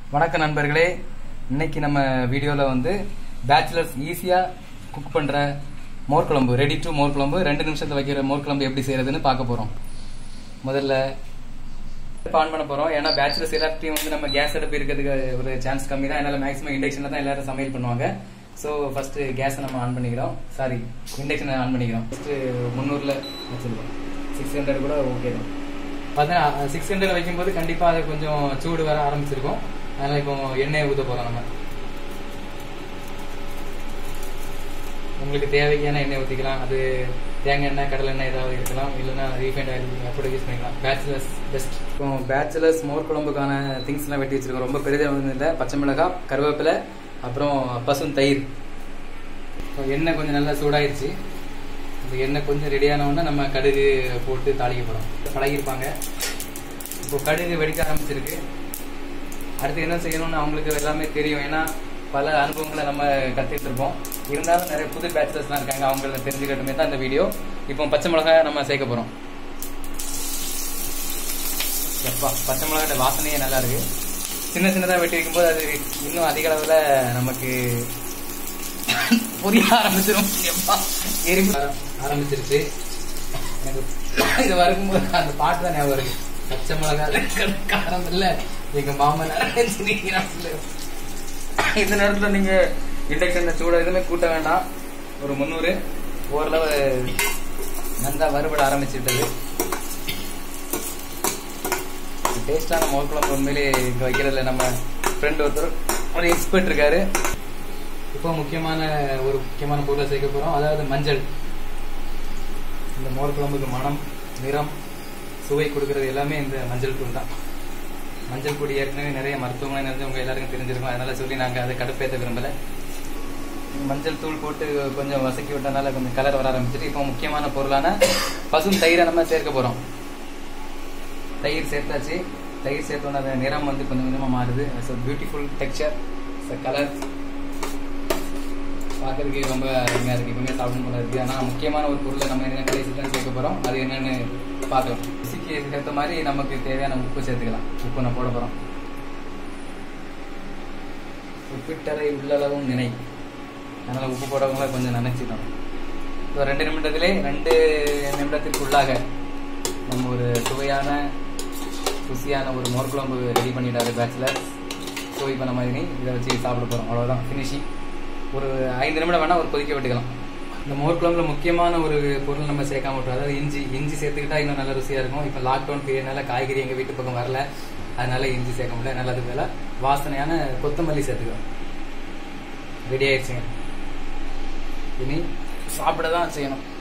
வணக்கம் நண்பர்களே இன்னைக்கு நம்ம வீடியோவில் வந்து பேச்சுலர்ஸ் ஈஸியாக குக் பண்ணுற மோர் குழம்பு ரெடி டு மோர் குழம்பு ரெண்டு நிமிஷத்தில் வைக்கிற மோர் குழம்பு எப்படி செய்யறதுன்னு பார்க்க போகிறோம் முதல்ல ஆன் பண்ண போகிறோம் ஏன்னா பேச்சுலர்ஸ் எல்லாத்தையும் வந்து நம்ம கேஸ் அடுப்பு இருக்கிறதுக்கு ஒரு சான்ஸ் கம்மி தான் அதனால மேக்ஸிமம் இண்டக்ஷனில் தான் எல்லாரும் சமையல் பண்ணுவாங்க ஸோ ஃபர்ஸ்ட் கேஸை நம்ம ஆன் பண்ணிக்கிறோம் சாரி இண்டக்ஷனை ஆன் பண்ணிக்கிறோம் ஃபர்ஸ்ட் முந்நூறில் வச்சிருக்கோம் சிக்ஸ் ஹண்ட்ரட் கூட ஓகே தான் பார்த்தா சிக்ஸ் ஹண்ட்ரட் வைக்கும்போது கண்டிப்பாக அது கொஞ்சம் சூடு வர ஆரம்பிச்சிருக்கும் அதனால இப்போ எண்ணெய் ஊற்ற போகிறோம் நம்ம உங்களுக்கு தேவையான எண்ணெய் ஊற்றிக்கலாம் அது தேங்காய் எண்ணெய் கடலை எண்ணெய் ஏதாவது இருக்கலாம் இல்லைன்னா ரீஃபைண்ட் ஆயில் கூட யூஸ் பண்ணிக்கலாம் பேச்சுலர்ஸ் பெஸ்ட் இப்போ பேச்சுலர்ஸ் மோர் குழம்புக்கான திங்ஸ்லாம் வெட்டி வச்சிருக்கோம் ரொம்ப பெரிதாக வந்து இல்லை பச்சை மிளகாய் கருவேப்பிலை அப்புறம் பசும் தயிர் இப்போ எண்ணெய் கொஞ்சம் நல்லா சூடாயிருச்சு இந்த எண்ணெய் கொஞ்சம் ரெடியான உடனே நம்ம கடுகு போட்டு தாளிக்க போகிறோம் பழகிருப்பாங்க இப்போ கடுகு வெடிக்க ஆரம்பிச்சிருக்கு அடுத்து என்ன செய்யணும்னு அவங்களுக்கு எல்லாமே தெரியும் ஏன்னா பல அனுபவங்களை நம்ம கற்றுட்டு இருப்போம் இருந்தாலும் நிறைய புது பேச்சுலர்ஸ்லாம் இருக்காங்க அவங்கள தெரிஞ்சுக்கட்டுமே தான் இந்த வீடியோ இப்போ பச்சை மிளகாய் நம்ம சேர்க்க போகிறோம் எப்பா பச்சை மிளகாய் வாசனையே நல்லா இருக்கு சின்ன சின்னதாக வெட்டி வைக்கும்போது அது இன்னும் அதிக அளவில் நமக்கு புரிய ஆரம்பிச்சிடும் எப்பா எரிப்பு ஆரம்பிச்சிருச்சு எனக்கு இது வரும்போது அந்த பாட்டு தான் ஞாபகம் இருக்கு பச்சை மிளகாய் காரம் இல்ல எங்க மாமன் இந்த நேரத்துல நீங்க இண்டக்ஷன்ல சூட எதுவுமே கூட்ட வேண்டாம் ஒரு முந்நூறு ஓரளவு நல்லா வறுபட ஆரம்பிச்சுட்டது டேஸ்டான மோர் குழம்பு உண்மையிலே இங்க வைக்கிறதுல நம்ம ஃப்ரெண்ட் ஒருத்தர் ஒரு எக்ஸ்பர்ட் இருக்காரு இப்போ முக்கியமான ஒரு முக்கியமான பொருளை சேர்க்க போறோம் அதாவது மஞ்சள் இந்த மோர் குழம்புக்கு மனம் நிறம் சுவை கொடுக்கறது எல்லாமே இந்த மஞ்சள் தூள் தான் மஞ்சள் பொடி ஏற்கனவே நிறைய மருத்துவமனை நிறைஞ்சவங்க எல்லாருக்கும் தெரிஞ்சிருக்கும் அதனால சொல்லி நாங்கள் அதை கடுப்பேற்ற விரும்பல மஞ்சள் தூள் போட்டு கொஞ்சம் வசக்கி விட்டனால கொஞ்சம் கலர் வர ஆரம்பிச்சிட்டு இப்போ முக்கியமான பொருளான பசும் தயிரை நம்ம சேர்க்க போறோம் தயிர் சேர்த்தாச்சு தயிர் சேர்த்தோன்னா அந்த நிறம் வந்து கொஞ்சம் கொஞ்சமாக மாறுது இட்ஸ் பியூட்டிஃபுல் டெக்ஸ்சர் கலர் பார்க்கறதுக்கு ரொம்ப அருமையாக இருக்குது எப்பவுமே சாப்பிடும் போல இருக்குது ஆனால் முக்கியமான ஒரு பொருளை நம்ம என்ன கடைசி தான் சேர்க்க போகிறோம் அது என்னன்னு பார்க்கலாம் ருசிக்கு ஏற்ற மாதிரி நமக்கு தேவையான உப்பு சேர்த்துக்கலாம் உப்பு நான் போட போகிறோம் உப்பிட்டதை உள்ளளவும் நினை அதனால் உப்பு போடவங்கள கொஞ்சம் நினைச்சிக்கணும் இப்போ ரெண்டு நிமிடத்திலே ரெண்டு நிமிடத்திற்குள்ளாக நம்ம ஒரு சுவையான ருசியான ஒரு மோர் குழம்பு ரெடி பண்ணிட்டாரு பேச்சுலர் ஸோ இப்போ நம்ம இனி இதை வச்சு சாப்பிட போகிறோம் அவ்வளோதான் ஃபினிஷிங் ஒரு ஐந்து நிமிடம் வேணால் ஒரு கொதிக்க விட்டுக்கலாம் இந்த மோர் குழம்புல முக்கியமான ஒரு பொருள் நம்ம சேர்க்காம விட்டுரும் அதாவது இஞ்சி இஞ்சி சேர்த்துக்கிட்டா இன்னும் நல்ல ருசியாக இருக்கும் இப்போ லாக்டவுன் பீரியட்னால காய்கறி எங்கள் வீட்டு பக்கம் வரல அதனால இஞ்சி சேர்க்க முடியல அதனால அதுக்கு மேலே வாசனையான கொத்தமல்லி சேர்த்துக்கிறோம் ரெடி ஆயிடுச்சுங்க இனி சாப்பிட தான் செய்யணும்